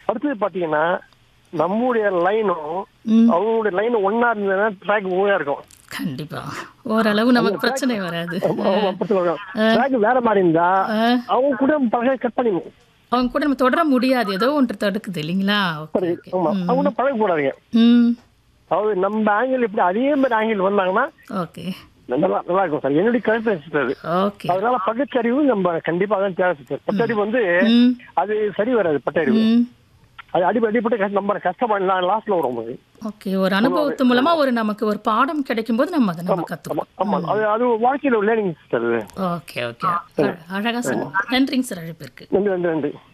அடுத்தது பாத்தீங்கன்னா நம்முடைய லைனும் ம் அவங்களுடைய லைன் ஒன்னா இருந்ததுன்னா ட்ராக் மூணா இருக்கும் கண்டிப்பா ஓரளவு நமக்கு பிரச்சனை வராது ட்ராக் வேற மாதிரி இருந்தா ஆ, அவங்க கூட பழக கட் பண்ணிடணும் அவங்க கூட நம்ம தொடர முடியாது ஏதோ ஒன்று தடுக்குது இல்லைங்களா ஓகே சரி ஓகே ஆமா அவங்க கூட பழக கூடாதுங்க ம் அதாவது நம்ம ஆங்கிள் எப்படி அதே மாதிரி ஆங்கிள் வந்தாங்கன்னா ஓகே நல்லா நல்லா இருக்கும் சார் என்னுடைய கருத்து சிஸ்டர் ஓகே அதனால பகுத்தறிவு நம்ம கண்டிப்பா தான் தேவை சிஸ்டர் பட்டறிவு வந்து ம் அது சரி வராது பட்டறிவு ம் அது அடி அடிப்பட்டு கஷ்ட- நம்ம கஷ்டப்படலாம் லாஸ்ட்ல வரும் அது ஓகே ஒரு அனுபவத்து மூலமா ஒரு நமக்கு ஒரு பாடம் கிடைக்கும் போது நம்ம அதை நம்ம ஆமா கத்துக்கணும் ஆமா அது அது வாழ்க்கையில லேர்னிங் சிஸ்டர் ஓகே ஓகே அழகா சொன்னீங்க நன்றிங்க சார் அழைப்பிற்கு நன்றி நன்றி நன்றி